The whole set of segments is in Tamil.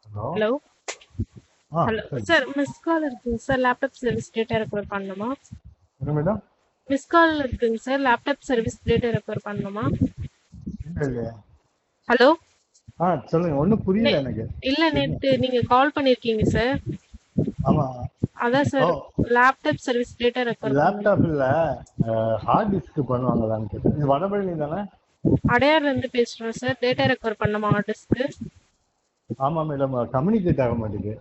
ஹலோ ஹலோ ஆ ஹலோ சரி சார் மிஸ் கால் இருக்குங்க sir laptop service data recover பண்ணணுமா என்ன மேடம் மிஸ் கால் இருக்குங்க sir laptop service data recover பண்ணணுமா இல்லை இல்லையா ஹலோ ஆ சொல்லுங்க ஒன்றும் புரியல எனக்கு இல்ல நேத்து நீங்க கால் பண்ணிருக்கீங்க சார் ஆமா அதான் ஓ sir laptop service data recover பண்ணணும் லேப்டாப் இல்ல ஹார்ட் டிஸ்க் பண்ணுவாங்களான்னு கேட்டேன் இது வடபழனி தானே அடையார்ல இருந்து பேசுறோம் சார் டேட்டா ரெக்கவர் பண்ணணுமா ஆர்டிஸ்க்கு ஆமா மேடம் கம்யூனிகேட் ஆக மாட்டேங்குது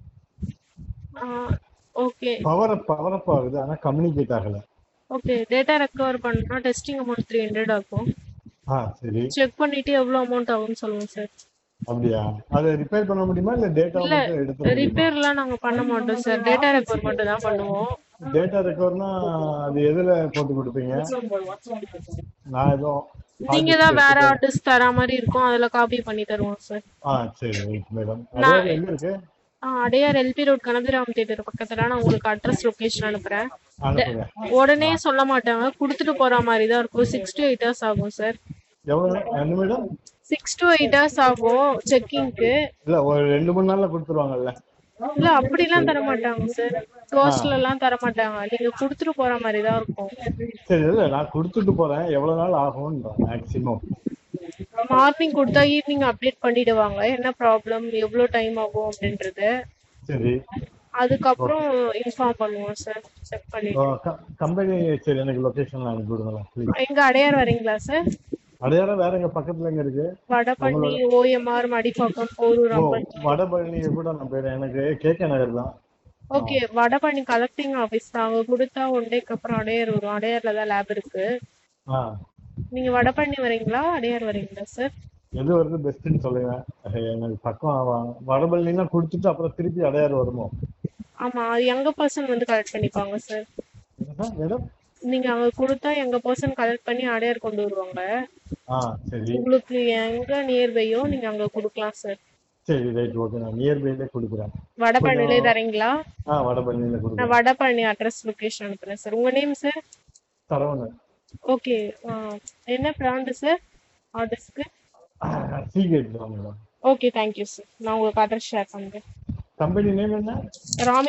okay power up power up ஆகுது ஆனா கம்யூனிகேட் ஆகல ஓகே டேட்டா ரெக்கவர் பண்ணா டெஸ்டிங் அமௌண்ட் த்ரீ ஹண்ட்ரட் ஆகும் ஆ சரி செக் பண்ணிட்டு எவ்வளவு அமௌண்ட் ஆகும்னு சொல்லுங்க சார் அப்படியா அதை ரிப்பேர் பண்ண முடியுமா இல்ல டேட்டா இல்ல மட்டும் எடுத்து முடியுமா ரிப்பேர்லாம் நாங்க பண்ண மாட்டோம் சார் டேட்டா ரெக்கவர் மட்டும் தான் பண்ணுவோம் டேட்டா ரெக்கவர்னா அது எதுல போட்டு கொடுப்பீங்க நான் எதுவும் ஹார்ட் நீங்க டிஸ்க் தான் வேற எடுத்துட்டு ஆர்டிஸ்ட் தர மாதிரி இருக்கும் அதுல காப்பி பண்ணி தருவோம் சார் ஆ சரி ரைட் மேடம் நான் அடையாறு எங்க இருக்கு ஆ, Adyar LB road Kanagaram theatre பக்கத்துல நான் உங்களுக்கு அட்ரஸ் லொகேஷன் அனுப்புறேன் ட- அனுப்புங்க உடனே சொல்ல மாட்டாங்க கொடுத்துட்டு போற மாதிரி தான் இருக்கும் சிக்ஸ் டு எயிட் ஹவர்ஸ் ஆகும் சார் எவ்வளவு என்ன madam six to eight hours ஆகும் செக்கிங்க்கு இல்ல ஒரு ரெண்டு மூணு நாள்ல கொடுத்துருவாங்கல்ல இல்ல அப்படிலாம் தர மாட்டாங்க சார் ஆ போஸ்ட்ல எல்லாம் தர மாட்டாங்க நீங்க கொடுத்துட்டு போற மாதிரி தான் இருக்கும் சரி இல்ல நான் கொடுத்துட்டு போறேன் எவ்வளவு நாள் ஆகும்ன்ற மேக்ஸிமம் மார்னிங் கொடுத்தா ஈவினிங் அப்டேட் பண்ணிடுவாங்க என்ன ப்ராப்ளம் எவ்வளவு டைம் ஆகும் அப்படின்றது சரி அதுக்கப்புறம் இன்ஃபார்ம் பண்ணுவோம் சார் செக் பண்ணிட்டு கம்பெனி சரி எனக்கு லொகேஷன் அனுப்பி விடுங்களேன் ப்ளீஸ் எங்க அடையார் வரீங்களா சார் அடையாளம் வேற எங்க பக்கத்துல எங்க இருக்கு வடபழனி உங்களோட ஓஎம்ஆர் மடிப்பாக்கம் போரூர் ஓ அம்பட்டி வடபழனியை கூட நான் போயிடுறேன் எனக்கு கேகே நகர் தான் ஆ ஓகே வடபழனி கலெக்டிங் ஆஃபீஸ் தான் அங்க கொடுத்தா ஒன் டேக்கு அப்புறம் அடையார் வரும் அடையார்ல தான் லேப் இருக்கு ஆ நீங்க வடபழனி வரீங்களா அடையார் வரீங்களா சார் எது வருது பெஸ்ட்னு சொல்லுங்க அஹ் எனக்கு பக்கம் ஆவாங்க வடபழனிலாம் கொடுத்துட்டு அப்புறம் திருப்பி அடையாறு வருமோ ஆமா அது எங்க பர்சன் வந்து கலெக்ட் பண்ணிப்பாங்க சார் என்னக்கா மேடம் நீங்க அங்க கொடுத்தா எங்க பர்சன் கலெக்ட் பண்ணி அடையார் கொண்டு வருவாங்க ஆ சரி உங்களுக்கு எங்க நியர்பையோ நீங்க அங்க கொடுக்கலாம் சார் சரி ரைட் ஓகே நான் நியர்பைலே கொடுக்குறேன் வடபழனிலே கொஞ்சம் தரீங்களா ஆ வடபழனியில் நான் கொடுக்குறேன் வடபழனி அட்ரஸ் லொகேஷன் அனுப்புறேன் சார் உங்க நேம் சார் சரவணன் ஓகே என்ன பிராண்டு சார் ஆர்டர்ஸ்க்கு சீகேட் தான் மேடம் ஓகே தேங்க்யூ சார் நான் உங்களுக்கு அட்ரஸ் ஷேர் பண்றேன் கம்பெனி நேம் என்ன ராமி